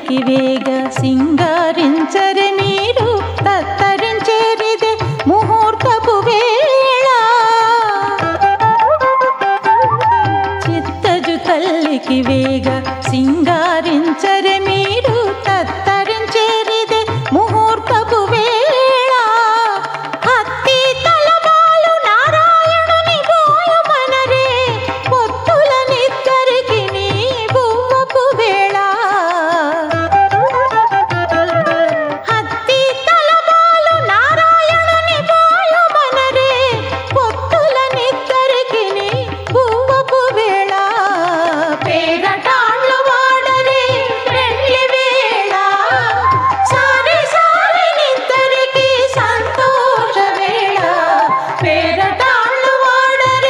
జుతల్లికి వేగ సింగారించరే మీరు తత్తరించేరిదే ముహూర్తపు వేళ చిత్తజు తల్లికి వేగ సింగారించరే మీరు తత్తరించేరిదే ముహూర్తపు వేళ హత్తి తలమాలు నారాయణుని బోయమనరే పొత్తులనిద్దరికి నీ బువ్వపు వేళ హత్తి తలమాలు నారాయణుని బోయమనరే పొత్తులనిద్దరికి నీ బువ్వపు వేళ పేరటాళ్ళు వాడరే పెళ్లి వేళ సారి సారి నిద్దరికి సంతోష వేళ పేరటాళ్ళు వాడరే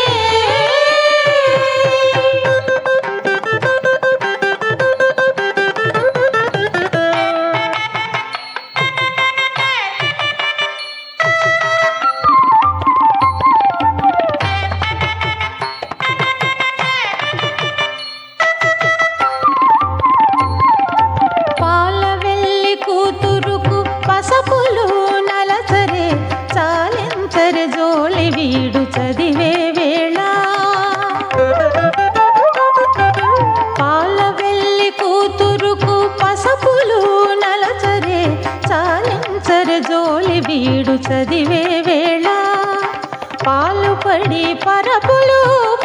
పాల వెళ్ళి కూతురుకు పసపులు నలసరే చాలించరి జోలి వీడు చదివే వేళ పాల వెళ్ళి కూతురుకు పసపులు నలసరే చాలించరి జోలి వీడు చదివే వేళ పాలు పడి పరపులు